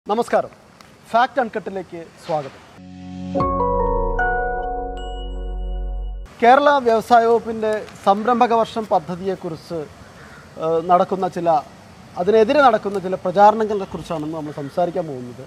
നമസ്കാരം ഫാക്ട് അൺകട്ടിലേക്ക് സ്വാഗതം കേരള വ്യവസായ വകുപ്പിൻ്റെ സംരംഭക വർഷം പദ്ധതിയെക്കുറിച്ച് ഏഹ്, നടക്കുന്ന ചില അതിനെതിരെ നടക്കുന്ന ചില പ്രചാരണങ്ങളെ കുറിച്ചാണ് നമ്മൾ സംസാരിക്കാൻ പോകുന്നത്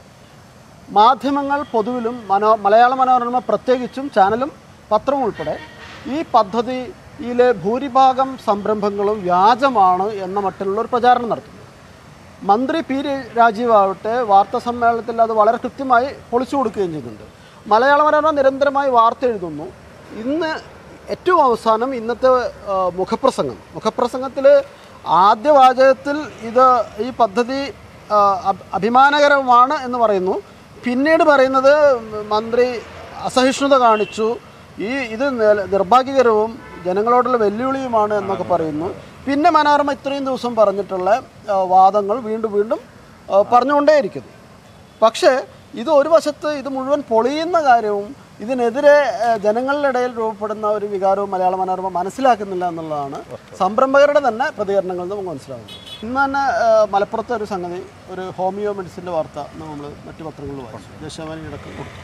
മാധ്യമങ്ങൾ പൊതുവിലും മനോ മലയാള മനോരമ പ്രത്യേകിച്ചും ചാനലും പത്രവും ഉൾപ്പെടെ ഈ പദ്ധതിയിലെ ഭൂരിഭാഗം സംരംഭങ്ങളും വ്യാജമാണ് എന്ന മട്ടിലുള്ള ഒരു പ്രചാരണം നടത്തുന്നു മന്ത്രി പി ര- രാജീവ് ആവട്ടെ വാർത്താ സമ്മേളനത്തിൽ അത് വളരെ കൃത്യമായി പൊളിച്ചു കൊടുക്കുകയും ചെയ്യുന്നുണ്ട് മലയാള മനോരമ നിരന്തരമായി വാർത്ത എഴുതുന്നു ഇന്ന് ഏറ്റവും അവസാനം ഇന്നത്തെ ആ, മുഖപ്രസംഗം മുഖപ്രസംഗത്തിൽ ആദ്യ വാചകത്തിൽ ഇത് ഈ പദ്ധതി ആ, അഭ- അഭിമാനകരമാണ് എന്ന് പറയുന്നു പിന്നീട് പറയുന്നത് മന്ത്രി അസഹിഷ്ണുത കാണിച്ചു ഈ ഇത് നി- നിർഭാഗ്യകരവും ജനങ്ങളോടുള്ള വെല്ലുവിളിയുമാണ് എന്നൊക്കെ പറയുന്നു പിന്നെ മനോരമ ഇത്രയും ദിവസം പറഞ്ഞിട്ടുള്ള ആ, വാദങ്ങൾ വീണ്ടും വീണ്ടും ആ, പറഞ്ഞുകൊണ്ടേയിരിക്കുന്നു പക്ഷേ ഇത് ഒരു വശത്ത് ഇത് മുഴുവൻ പൊളിയുന്ന കാര്യവും ഇതിനെതിരെ ആ, ജനങ്ങളുടെ ഇടയിൽ രൂപപ്പെടുന്ന ഒരു വികാരവും മലയാള മനോരമ മനസ്സിലാക്കുന്നില്ല എന്നുള്ളതാണ് സംരംഭകരുടെ തന്നെ പ്രതികരണങ്ങളിൽ നിന്ന് നമുക്ക് മനസ്സിലാകുന്നത് ഇന്ന് തന്നെ ആ, മലപ്പുറത്തെ ഒരു സംഗതി ഒരു ഹോമിയോ മെഡിസിൻ്റെ വാർത്ത നമ്മൾ മറ്റു പത്രങ്ങളിൽ വായിച്ചു ദേശാഭിമാനി ഇടയ്ക്ക് കൊടുത്തു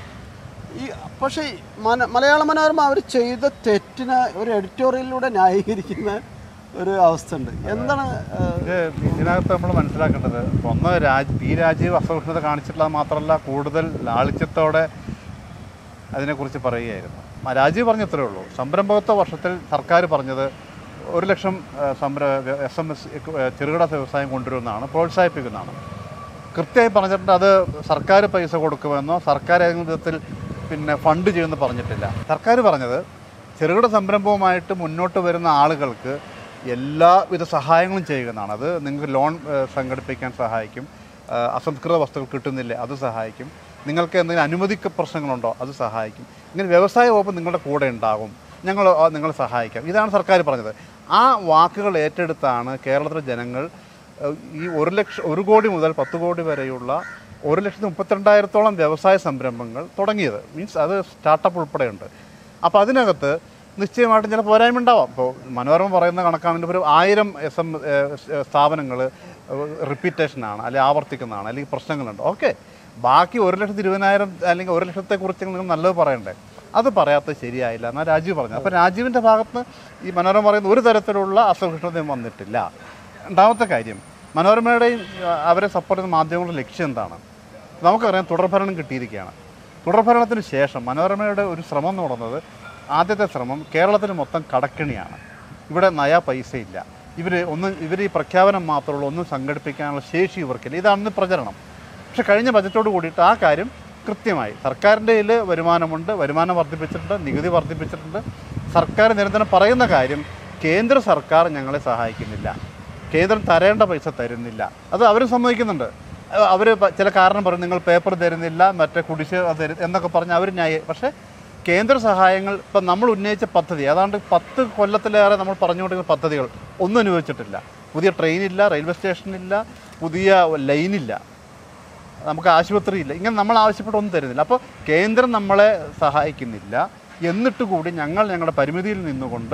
ഈ പക്ഷേ ഈ മന മലയാള മനോരമ അവർ ചെയ്ത തെറ്റിനെ ഒരു എഡിറ്റോറിയലിലൂടെ ന്യായീകരിക്കുന്ന ഒരു അവസ്ഥ ഉണ്ട് എന്താണ് ആ, ഇത് ഇതിനകത്ത് നമ്മൾ മനസ്സിലാക്കേണ്ടത് ഒന്ന് രാജ് പി രാജീവ് അസഹിഷ്ണുത കാണിച്ചിട്ടുള്ളത് മാത്രമല്ല കൂടുതൽ ലാളിത്യത്തോടെ അതിനെക്കുറിച്ച് പറയുകയായിരുന്നു ആ രാജീവ് പറഞ്ഞ ഇത്രയേ ഉള്ളൂ സംരംഭകത്വ വർഷത്തിൽ സർക്കാർ പറഞ്ഞത് ഒരു ലക്ഷം ആ, സംര എസ് എം എസ് ചെറുകിട വ്യവസായം കൊണ്ടുവരുന്നതാണ് പ്രോത്സാഹിപ്പിക്കുന്നതാണ് കൃത്യമായി പറഞ്ഞിട്ടുണ്ട് അത് സർക്കാർ പൈസ കൊടുക്കുമെന്നോ സർക്കാർ ഏതെങ്കിലും വിധത്തിൽ പിന്നെ ഫണ്ട് ചെയ്യുമെന്ന് പറഞ്ഞിട്ടില്ല സർക്കാർ പറഞ്ഞത് ചെറുകിട സംരംഭവുമായിട്ട് മുന്നോട്ട് വരുന്ന ആളുകൾക്ക് എല്ലാവിധ സഹായങ്ങളും ചെയ്യുന്നതാണ് അത് നിങ്ങൾക്ക് ലോൺ ഏഹ്, സംഘടിപ്പിക്കാൻ സഹായിക്കും ഏഹ്, അസംസ്കൃത വസ്തുക്കൾ കിട്ടുന്നില്ലേ അത് സഹായിക്കും നിങ്ങൾക്ക് എന്തെങ്കിലും അനുമതി പ്രശ്നങ്ങളുണ്ടോ അത് സഹായിക്കും ഇങ്ങനെ വ്യവസായ വകുപ്പ് നിങ്ങളുടെ കൂടെ ഉണ്ടാകും ഞങ്ങൾ ആ, നിങ്ങളെ സഹായിക്കാം ഇതാണ് സർക്കാർ പറഞ്ഞത് ആ വാക്കുകൾ ഏറ്റെടുത്താണ് കേരളത്തിലെ ജനങ്ങൾ ഏഹ് ഈ ഒരു ലക്ഷം ഒരു കോടി മുതൽ പത്ത് കോടി വരെയുള്ള ഒരു ലക്ഷത്തി മുപ്പത്തിരണ്ടായിരത്തോളം വ്യവസായ സംരംഭങ്ങൾ തുടങ്ങിയത് മീൻസ് അത് സ്റ്റാർട്ടപ്പ് ഉൾപ്പെടെയുണ്ട് അപ്പോൾ അതിനകത്ത് നിശ്ചയമായിട്ടും ചില പോരായ്മ ഉണ്ടാവാം ഇപ്പോൾ മനോരമ പറയുന്ന കണക്കാണെങ്കിൽ ഒരു ആയിരം എസ് എം സ്ഥാപനങ്ങൾ റിപ്പീറ്റേഷനാണ് അല്ലെങ്കിൽ ആവർത്തിക്കുന്നതാണ് അല്ലെങ്കിൽ പ്രശ്നങ്ങളുണ്ട് ഓക്കെ ബാക്കി ഒരു ലക്ഷത്തി ഇരുപതിനായിരം അല്ലെങ്കിൽ ഒരു ലക്ഷത്തെക്കുറിച്ച് നിങ്ങൾ നല്ലത് പറയണ്ടേ അത് പറയാത്തത് ശരിയായില്ല എന്നാൽ രാജീവ് പറഞ്ഞു അപ്പോൾ രാജീവിൻ്റെ ഭാഗത്ത് ഈ മനോരമ പറയുന്ന ഒരു തരത്തിലുള്ള അസഹിഷ്ണുതയും വന്നിട്ടില്ല രണ്ടാമത്തെ കാര്യം മനോരമയുടെയും ആ, അവരെ സപ്പോർട്ട് ചെയ്യുന്ന മാധ്യമങ്ങളുടെ ലക്ഷ്യം എന്താണ് നമുക്കറിയാം തുടർഭരണം കിട്ടിയിരിക്കുകയാണ് തുടർഭരണത്തിന് ശേഷം മനോരമയുടെ ഒരു ശ്രമം എന്ന് പറയുന്നത് ആദ്യത്തെ ശ്രമം കേരളത്തിൽ മൊത്തം കടക്കിണിയാണ് ഇവിടെ നയാ പൈസ ഇല്ല ഇവർ ഒന്നും ഇവർ ഈ പ്രഖ്യാപനം മാത്രമുള്ള ഒന്നും സംഘടിപ്പിക്കാനുള്ള ശേഷി ഇവർക്കില്ല ഇതാണ് പ്രചരണം പക്ഷെ കഴിഞ്ഞ ബജറ്റോട് കൂടിയിട്ട് ആ കാര്യം കൃത്യമായി സർക്കാരിൻ്റെ കയ്യിൽ വരുമാനമുണ്ട് വരുമാനം വർദ്ധിപ്പിച്ചിട്ടുണ്ട് നികുതി വർദ്ധിപ്പിച്ചിട്ടുണ്ട് സർക്കാർ നിരന്തരം പറയുന്ന കാര്യം കേന്ദ്ര സർക്കാർ ഞങ്ങളെ സഹായിക്കുന്നില്ല കേന്ദ്രം തരേണ്ട പൈസ തരുന്നില്ല അത് അവർ സമ്മതിക്കുന്നുണ്ട് അവർ ചില കാരണം പറയും നിങ്ങൾ പേപ്പർ തരുന്നില്ല മറ്റേ കുടിശ്ശിക തരും എന്നൊക്കെ പറഞ്ഞ് അവർ ന്യായ പക്ഷേ കേന്ദ്ര സഹായങ്ങൾ ഇപ്പം നമ്മൾ ഉന്നയിച്ച പദ്ധതി ഏതാണ്ട് പത്ത് കൊല്ലത്തിലേറെ നമ്മൾ പറഞ്ഞുകൊണ്ടിരിക്കുന്ന പദ്ധതികൾ ഒന്നും അനുഭവിച്ചിട്ടില്ല പുതിയ ട്രെയിനില്ല റെയിൽവേ സ്റ്റേഷനില്ല പുതിയ ലൈനില്ല നമുക്ക് ആശുപത്രിയില്ല ഇങ്ങനെ നമ്മൾ ആവശ്യപ്പെട്ട് ഒന്നും തരുന്നില്ല അപ്പോൾ കേന്ദ്രം നമ്മളെ സഹായിക്കുന്നില്ല എന്നിട്ട് കൂടി ഞങ്ങൾ ഞങ്ങളുടെ പരിമിതിയിൽ നിന്നുകൊണ്ട്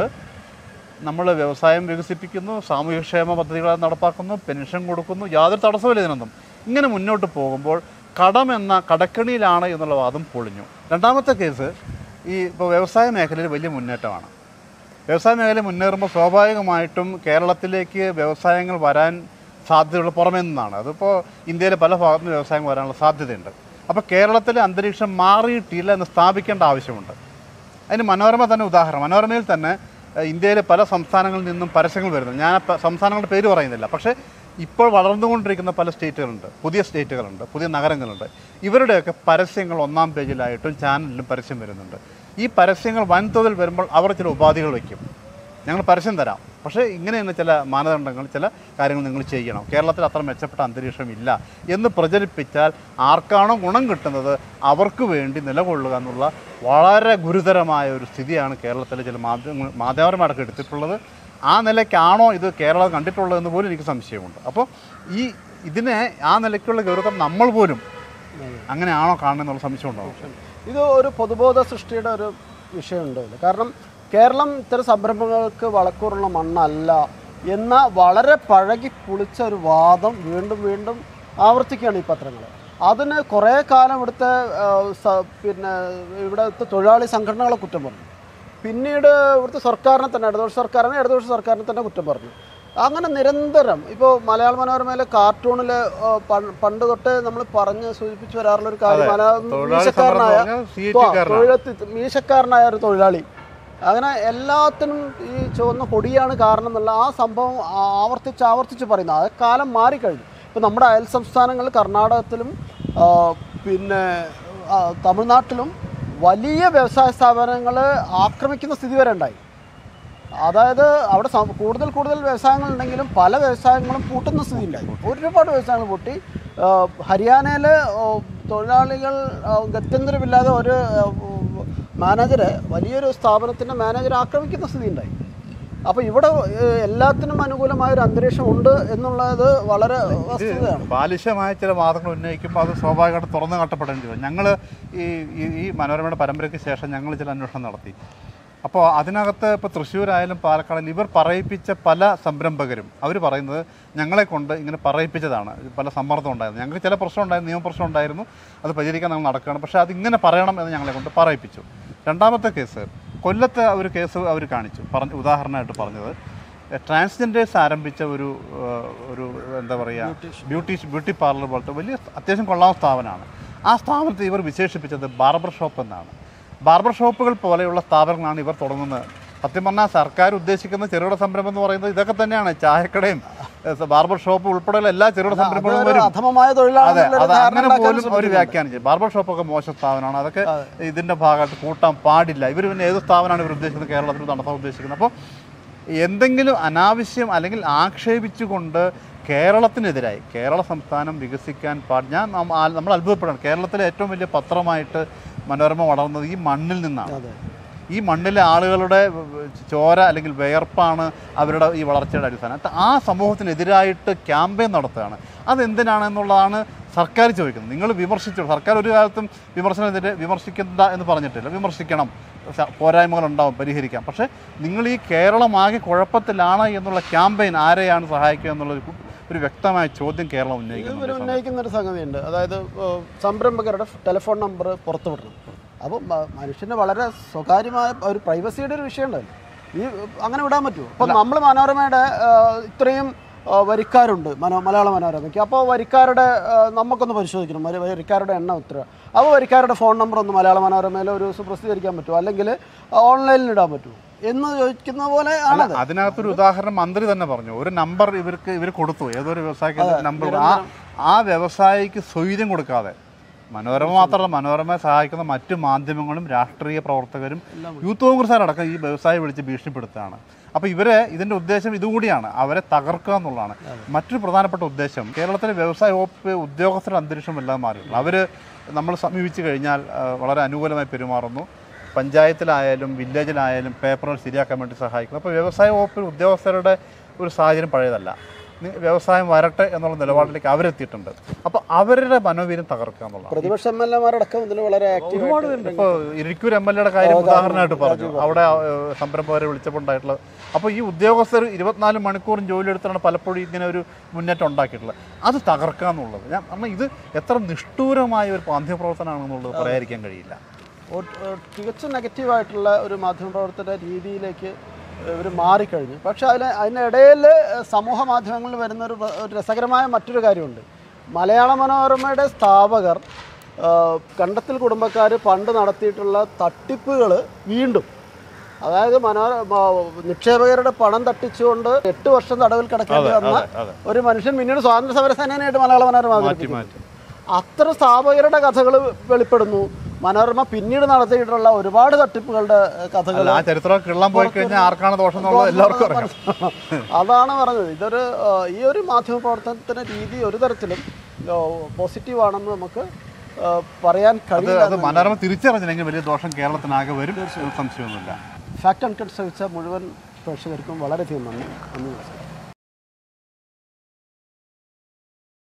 നമ്മൾ വ്യവസായം വികസിപ്പിക്കുന്നു സാമൂഹ്യക്ഷേമ പദ്ധതികൾ നടപ്പാക്കുന്നു പെൻഷൻ കൊടുക്കുന്നു യാതൊരു തടസ്സമില്ല ഇതിനൊന്നും ഇങ്ങനെ മുന്നോട്ട് പോകുമ്പോൾ കടം എന്ന കടക്കണിയിലാണ് എന്നുള്ള വാദം പൊളിഞ്ഞു രണ്ടാമത്തെ കേസ് ഈ ഇപ്പോൾ വ്യവസായ മേഖലയിൽ വലിയ മുന്നേറ്റമാണ് വ്യവസായ മേഖല മുന്നേറുമ്പോൾ സ്വാഭാവികമായിട്ടും കേരളത്തിലേക്ക് വ്യവസായങ്ങൾ വരാൻ സാധ്യതയുള്ള പുറമേ നിന്നാണ് അതിപ്പോൾ ഇന്ത്യയിലെ പല ഭാഗത്തു നിന്ന് വ്യവസായങ്ങൾ വരാനുള്ള സാധ്യതയുണ്ട് അപ്പോൾ കേരളത്തിലെ അന്തരീക്ഷം മാറിയിട്ടില്ല എന്ന് സ്ഥാപിക്കേണ്ട ആവശ്യമുണ്ട് അതിന് മനോരമ തന്നെ ഉദാഹരണം മനോരമയിൽ തന്നെ ഏഹ്, ഇന്ത്യയിലെ പല സംസ്ഥാനങ്ങളിൽ നിന്നും പരസ്യങ്ങൾ വരുന്നു ഞാൻ ആ പ- സംസ്ഥാനങ്ങളുടെ പേര് പറയുന്നില്ല പക്ഷേ ഇപ്പോൾ വളർന്നുകൊണ്ടിരിക്കുന്ന പല സ്റ്റേറ്റുകളുണ്ട് പുതിയ സ്റ്റേറ്റുകളുണ്ട് പുതിയ നഗരങ്ങളുണ്ട് ഇവരുടെയൊക്കെ പരസ്യങ്ങൾ ഒന്നാം പേജിലായിട്ടും ചാനലിലും പരസ്യം വരുന്നുണ്ട് ഈ പരസ്യങ്ങൾ വൻതോതിൽ വരുമ്പോൾ അവർ ചില ഉപാധികൾ വയ്ക്കും ഞങ്ങൾ പരസ്യം തരാം പക്ഷേ ഇങ്ങനെയുള്ള ചില മാനദണ്ഡങ്ങൾ ചില കാര്യങ്ങൾ നിങ്ങൾ ചെയ്യണം കേരളത്തിൽ അത്ര മെച്ചപ്പെട്ട അന്തരീക്ഷം ഇല്ല എന്ന് പ്രചരിപ്പിച്ചാൽ ആർക്കാണോ ഗുണം കിട്ടുന്നത് അവർക്ക് വേണ്ടി നിലകൊള്ളുക എന്നുള്ള വളരെ ഗുരുതരമായ ഒരു സ്ഥിതിയാണ് കേരളത്തിലെ ചില മാധ്യമ മാധ്യമപരമായിട്ടൊക്കെ എടുത്തിട്ടുള്ളത് ആ നിലയ്ക്കാണോ ഇത് കേരളം കണ്ടിട്ടുള്ളതെന്ന് പോലും എനിക്ക് സംശയമുണ്ട് അപ്പോൾ ഈ ഇതിനെ ആ നിലയ്ക്കുള്ള ഗൗരവം നമ്മൾ പോലും അങ്ങനെയാണോ കാണുന്നത് എന്നുള്ള സംശയം ഉണ്ടാവും ഇത് ഒരു പൊതുബോധ സൃഷ്ടിയുടെ ഒരു വിഷയമുണ്ട് ഇതിൽ കാരണം കേരളം ഇത്തരം സംരംഭങ്ങൾക്ക് വളക്കൂറുള്ള മണ്ണല്ല എന്ന വളരെ പഴകി പുളിച്ച ഒരു വാദം വീണ്ടും വീണ്ടും ആവർത്തിക്കുകയാണ് ഈ പത്രങ്ങൾ അതിന് കുറേ കാലം ഇവിടുത്തെ ആ, സ- പിന്നെ ഇവിടുത്തെ തൊഴിലാളി സംഘടനകളെ കുറ്റം പറഞ്ഞു പിന്നീട് ഇവിടുത്തെ സർക്കാരിനെ തന്നെ ഇടതുപക്ഷ സർക്കാരിനെ ഇടതുപക്ഷ സർക്കാരിനെ തന്നെ കുറ്റം പറഞ്ഞു അങ്ങനെ നിരന്തരം ഇപ്പോൾ മലയാള മനോരമയിലെ കാർട്ടൂണിൽ പണ്ട് തൊട്ടേ നമ്മൾ പറഞ്ഞ് സൂചിപ്പിച്ചു വരാറുള്ള ഒരു കാര്യം മലയാളം തൊഴിലാളി സമരം എന്ന് മീശക്കാരനായ പറഞ്ഞാൽ CET-കാരനാണ്. തൊഴിലെത്തി മീശക്കാരനായ ഒരു തൊഴിലാളി അങ്ങനെ എല്ലാത്തിനും ഈ ചുവന്ന കൊടിയാണ് കാരണം എന്നുള്ള ആ സംഭവം ആവർത്തിച്ച് ആവർത്തിച്ച് പറയുന്നത് ആ കാലം മാറിക്കഴിഞ്ഞു ഇപ്പോൾ നമ്മുടെ അയൽ സംസ്ഥാനങ്ങളിൽ കർണാടകത്തിലും ആ, പിന്നെ ആ, തമിഴ്നാട്ടിലും വലിയ വ്യവസായ സ്ഥാപനങ്ങൾ ആക്രമിക്കുന്ന സ്ഥിതി വരെ ഉണ്ടായി അതായത് അവിടെ സം- കൂടുതൽ കൂടുതൽ വ്യവസായങ്ങൾ ഉണ്ടെങ്കിലും പല വ്യവസായങ്ങളും പൂട്ടുന്ന സ്ഥിതി ഉണ്ടായി ഒരുപാട് വ്യവസായങ്ങൾ പൂട്ടി ആ, ഹരിയാനയിൽ ആ, തൊഴിലാളികൾ ആ, ഗത്യന്തരമില്ലാതെ ഒരു മാനേജറെ വലിയൊരു സ്ഥാപനത്തിൻ്റെ മാനേജർ ആക്രമിക്കുന്ന സ്ഥിതി ഉണ്ടായി അപ്പോൾ ഇവിടെ ഏ, എല്ലാത്തിനും അനുകൂലമായ ഒരു അന്തരീക്ഷം ഉണ്ട് എന്നുള്ളത് വളരെ വസ്തുതയാണ് ബാലിശമായ ചില വാദങ്ങൾ ഉന്നയിക്കുമ്പോൾ അത് സ്വാഭാവികമായിട്ട് തുറന്നു കാട്ടപ്പെടേണ്ടി വരും ഞങ്ങൾ ഈ ഈ- ഈ മനോരമയുടെ പരമ്പരയ്ക്ക് ശേഷം ഞങ്ങൾ ചില അന്വേഷണം നടത്തി അപ്പോൾ അതിനകത്ത് ഇപ്പോൾ തൃശ്ശൂരായാലും പാലക്കാടായാലും ഇവർ പറയിപ്പിച്ച പല സംരംഭകരും അവർ പറയുന്നത് ഞങ്ങളെ കൊണ്ട് ഇങ്ങനെ പറയിപ്പിച്ചതാണ് പല സമ്മർദ്ദം ഉണ്ടായിരുന്നു ഞങ്ങൾക്ക് ചില പ്രശ്നം ഉണ്ടായിരുന്നു നിയമപ്രശ്നം ഉണ്ടായിരുന്നു അത് പരിഹരിക്കാൻ നമ്മൾ നടക്കുകയാണ് പക്ഷേ അതിങ്ങനെ പറയണം എന്ന് ഞങ്ങളെ കൊണ്ട് പറയിപ്പിച്ചു രണ്ടാമത്തെ കേസ് കൊല്ലത്തെ ഒരു കേസ് അവർ കാണിച്ചു പറഞ്ഞ ഉദാഹരണമായിട്ട് പറഞ്ഞത് ട്രാൻസ്ജെൻഡേഴ്സ് ആരംഭിച്ച ഒരു ഏഹ്, ഒരു എന്താ പറയുക ബ്യൂട്ടി ബ്യൂട്ടി പാർലർ പോലത്തെ വലിയ അത്യാവശ്യം കൊള്ളാവുന്ന സ്ഥാപനമാണ് ആ സ്ഥാപനത്തെ ഇവർ വിശേഷിപ്പിച്ചത് ബാർബർ ഷോപ്പ് എന്നാണ് ബാർബർ ഷോപ്പുകൾ പോലെയുള്ള സ്ഥാപനങ്ങളാണ് ഇവർ തുടങ്ങുന്നത് സത്യം പറഞ്ഞാൽ സർക്കാർ ഉദ്ദേശിക്കുന്ന ചെറുകിട സംരംഭം എന്ന് പറയുന്നത് ഇതൊക്കെ തന്നെയാണ് ചായക്കടയും ഏഹ്, ബാർബർ ഷോപ്പ് ഉൾപ്പെടെയുള്ള എല്ലാ ചെറുകിട സംരംഭങ്ങളും അതൊരു വരും അധമമായ അതെ തൊഴിലാളികളുടെ അത് ധാരണ അങ്ങനെ ഉണ്ടാക്കാൻ പോലും അവർ ശ്രമിക്കുന്നുണ്ട്. വ്യാഖ്യാനം ചെയ്യും ബാർബർ ഷോപ്പൊക്കെ മോശം സ്ഥാപനമാണ് അതൊക്കെ ഇതിന്റെ ഭാഗമായിട്ട് കൂട്ടാൻ പാടില്ല ഇവർ പിന്നെ ഏത് സ്ഥാപനമാണ് ഇവർ ഉദ്ദേശിക്കുന്നത് കേരളത്തിൽ നടത്താൻ ഉദ്ദേശിക്കുന്നത് അപ്പോൾ എന്തെങ്കിലും അനാവശ്യം അല്ലെങ്കിൽ ആക്ഷേപിച്ചുകൊണ്ട് കേരളത്തിനെതിരായി കേരള സംസ്ഥാനം വികസിക്കാൻ പാടി ഞാൻ നം- ആ- നമ്മൾ അത്ഭുതപ്പെടണം കേരളത്തിലെ ഏറ്റവും വലിയ പത്രമായിട്ട് മനോരമ വളർന്നത് ഈ മണ്ണിൽ നിന്നാണ് അതെ ഈ മണ്ണിലെ ആളുകളുടെ ചോര അല്ലെങ്കിൽ വിയർപ്പാണ് അവരുടെ ഈ വളർച്ചയുടെ അടിസ്ഥാനം അത് ആ സമൂഹത്തിനെതിരായിട്ട് ക്യാമ്പയിൻ നടത്തുകയാണ് അതെന്തിനാണെന്നുള്ളതാണ് സർക്കാർ ചോദിക്കുന്നത് നിങ്ങൾ വിമർശിച്ചു സർക്കാർ ഒരു കാലത്തും വിമർശനത്തിനെതിരെ വിമർശിക്കണ്ട എന്ന് പറഞ്ഞിട്ടില്ല വിമർശിക്കണം സ- പോരായ്മകളുണ്ടാവും പരിഹരിക്കാം പക്ഷേ നിങ്ങൾ ഈ കേരളമാകെ കുഴപ്പത്തിലാണ് എന്നുള്ള ക്യാമ്പയിൻ ആരെയാണ് സഹായിക്കുക എന്നുള്ളൊരു കു- ഒരു വ്യക്തമായ ചോദ്യം കേരളം ഇവർ ഉന്നയിക്കുന്നുണ്ട് ഉന്നയിക്കുന്ന ഒരു സംഗതിയുണ്ട് അതായത് ഏഹ്, സംരംഭകരുടെ ടെലിഫോൺ നമ്പർ പുറത്തു വിടണം അപ്പോൾ മനുഷ്യന് വളരെ സ്വകാര്യമായ ഒരു പ്രൈവസിയുടെ ഒരു വിഷയം ഉണ്ടല്ലോ ഈ അങ്ങനെ വിടാൻ പറ്റുമോ അപ്പോൾ നമ്മൾ മനോരമയുടെ ഏഹ്, ഇത്രയും ഏഹ്, വരിക്കാരുണ്ട് മനോ മലയാള മനോരമയ്ക്ക് അപ്പോൾ വരിക്കാരുടെ ഏഹ്, നമുക്കൊന്ന് പരിശോധിക്കണം വരി- വരിക്കാരുടെ എണ്ണം എത്ര അപ്പോൾ വരിക്കാരുടെ ഫോൺ നമ്പർ ഒന്ന് മലയാള മനോരമയിൽ ഒരു ദിവസം പ്രസിദ്ധീകരിക്കാൻ പറ്റുമോ അല്ലെങ്കിൽ ഓൺലൈനിൽ ഇടാൻ പറ്റുമോ എന്ന് ചോദിക്കുന്ന പോലെ ആണത് അതിനകത്തൊരു ഉദാഹരണം മന്ത്രി തന്നെ പറഞ്ഞു ഒരു നമ്പർ ഇവർക്ക് ഇവർ കൊടുത്തു ഏതൊരു വ്യവസായിക്ക് നമ്പർ ആ ആ വ്യവസായിക്ക് സ്വൈര്യം കൊടുക്കാതെ മനോരമ മാത്രമല്ല മനോരമയെ സഹായിക്കുന്ന മറ്റു മാധ്യമങ്ങളും രാഷ്ട്രീയ പ്രവർത്തകരും യൂത്ത് കോൺഗ്രസ്സുകാരടക്കം ഈ വ്യവസായി വിളിച്ച് ഭീഷണിപ്പെടുത്തുകയാണ് അപ്പോൾ ഇവരെ ഇതിന്റെ ഉദ്ദേശം ഇതുകൂടിയാണ് അവരെ തകർക്കുക എന്നുള്ളതാണ് മറ്റൊരു പ്രധാനപ്പെട്ട ഉദ്ദേശം കേരളത്തിലെ വ്യവസായ വകുപ്പ് ഉദ്യോഗസ്ഥരുടെ അന്തരീക്ഷം എല്ലാം മാറിയിട്ടുള്ളൂ അവർ നമ്മൾ സമീപിച്ചു കഴിഞ്ഞാൽ ആ, വളരെ അനുകൂലമായി പെരുമാറുന്നു പഞ്ചായത്തിലായാലും വില്ലേജിലായാലും പേപ്പറുകൾ ശരിയാക്കാൻ വേണ്ടി സഹായിക്കുന്നു അപ്പോൾ വ്യവസായ വകുപ്പിൽ ഉദ്യോഗസ്ഥരുടെ ഒരു സാഹചര്യം പഴയതല്ല നി- വ്യവസായം വരട്ടെ എന്നുള്ള നിലപാടിലേക്ക് അവരെത്തിയിട്ടുണ്ട് അപ്പോൾ അവരുടെ മനോവീര്യം തകർക്കുക എന്നുള്ളതാണ് പ്രതിപക്ഷ എം എൽ എമാരടക്കം ഇതിൽ വളരെ ആക്റ്റീവ് ഒരുപാട് പേരുണ്ട് ഇപ്പോൾ ഇരിക്കൂർ എം എൽ എയുടെ കാര്യം ഉദാഹരണമായിട്ട് പറഞ്ഞു അവിടെ ഏഹ്, സംരംഭകരെ വിളിച്ചപ്പോൾ ഉണ്ടായിട്ടുള്ളത് അപ്പോൾ ഈ ഉദ്യോഗസ്ഥർ ഇരുപത്തിനാല് മണിക്കൂറും ജോലി എടുത്താണ് പലപ്പോഴും ഇങ്ങനെ ഒരു മുന്നേറ്റം ഉണ്ടാക്കിയിട്ടുള്ളത് അത് തകർക്കുക എന്നുള്ളത് ഞാൻ കാരണം ഇത് എത്ര നിഷ്ഠൂരമായ ഒരു പാന്ധ്യപ്രവർത്തനമാണെന്നുള്ളത് പറയാതിരിക്കാൻ കഴിയില്ല ഒ- ഒ- തികച്ചും നെഗറ്റീവായിട്ടുള്ള ഒരു മാധ്യമപ്രവർത്തന രീതിയിലേക്ക് ഇവർ മാറിക്കഴിഞ്ഞു പക്ഷേ അതിൽ അതിനിടയിൽ സമൂഹ മാധ്യമങ്ങളിൽ വരുന്ന ഒരു പ്ര- ഒരു രസകരമായ മറ്റൊരു കാര്യമുണ്ട് മലയാള മനോരമയുടെ സ്ഥാപകർ ആ, കണ്ടത്തിൽ കുടുംബക്കാർ പണ്ട് നടത്തിയിട്ടുള്ള തട്ടിപ്പുകൾ വീണ്ടും അതായത് മനോര മ- നിക്ഷേപകരുടെ പണം തട്ടിച്ചുകൊണ്ട് എട്ട് വർഷം തടവിൽ കിടക്കേണ്ടി വന്ന അതെ. ഒരു മനുഷ്യൻ പിന്നീട് സ്വാതന്ത്ര്യ സമര സേനയായിട്ട് മലയാള മനോരമ അവതരിപ്പിക്കുന്നു മാറ്റി അത്ര സ്ഥാപകരുടെ കഥകൾ വെളിപ്പെടുന്നു മനോരമ പിന്നീട് നടത്തിയിട്ടുള്ള ഒരുപാട് തട്ടിപ്പുകളുടെ കഥകൾ അല്ല ആ ചരിത്രം കിള്ളാൻ പോയി കഴിഞ്ഞാൽ ആർക്കാണ് ദോഷം എന്നുള്ളത് എല്ലാവർക്കും അറിയാം അതാണ് പറഞ്ഞത് ഇതൊരു ആ, ഈ ഒരു മാധ്യമ പ്രവർത്തനത്തിന്റെ രീതി ഒരു തരത്തിലും പോസിറ്റീവ് ആണെന്ന് നമുക്ക് ആ, പറയാൻ അത് കഴിയില്ല അത് മനോരമ തിരിച്ചറിഞ്ഞില്ലെങ്കിൽ വലിയ ദോഷം കേരളത്തിനാകെ വരും സംശയമൊന്നുമില്ല ഫാക്ട് അൺകട്ട് ശ്രമിച്ച മുഴുവൻ പ്രേക്ഷകർക്കും വളരെയധികം നന്ദി നന്ദി നമസ്കാരം